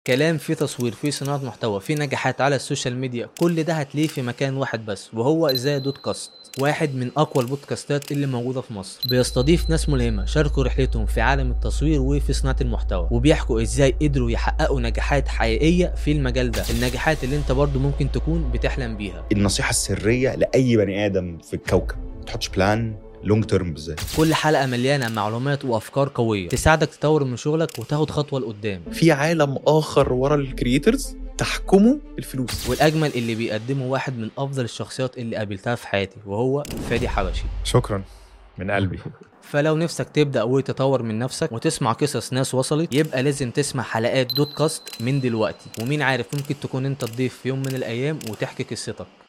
كلام في تصوير في صناعه محتوى في نجاحات على السوشيال ميديا كل ده هتلاقيه في مكان واحد بس وهو ازاي دوت كاست واحد من اقوى البودكاستات اللي موجوده في مصر بيستضيف ناس ملهمه شاركوا رحلتهم في عالم التصوير وفي صناعه المحتوى وبيحكوا ازاي قدروا يحققوا نجاحات حقيقيه في المجال ده النجاحات اللي انت برضو ممكن تكون بتحلم بيها النصيحه السريه لاي بني ادم في الكوكب ما تحطش بلان لونج تيرم بالذات كل حلقه مليانه معلومات وافكار قويه تساعدك تطور من شغلك وتاخد خطوه لقدام في عالم اخر ورا الكرييترز تحكمه الفلوس والاجمل اللي بيقدمه واحد من افضل الشخصيات اللي قابلتها في حياتي وهو فادي حبشي شكرا من قلبي فلو نفسك تبدا وتطور من نفسك وتسمع قصص ناس وصلت يبقى لازم تسمع حلقات دوت كاست من دلوقتي ومين عارف ممكن تكون انت تضيف في يوم من الايام وتحكي قصتك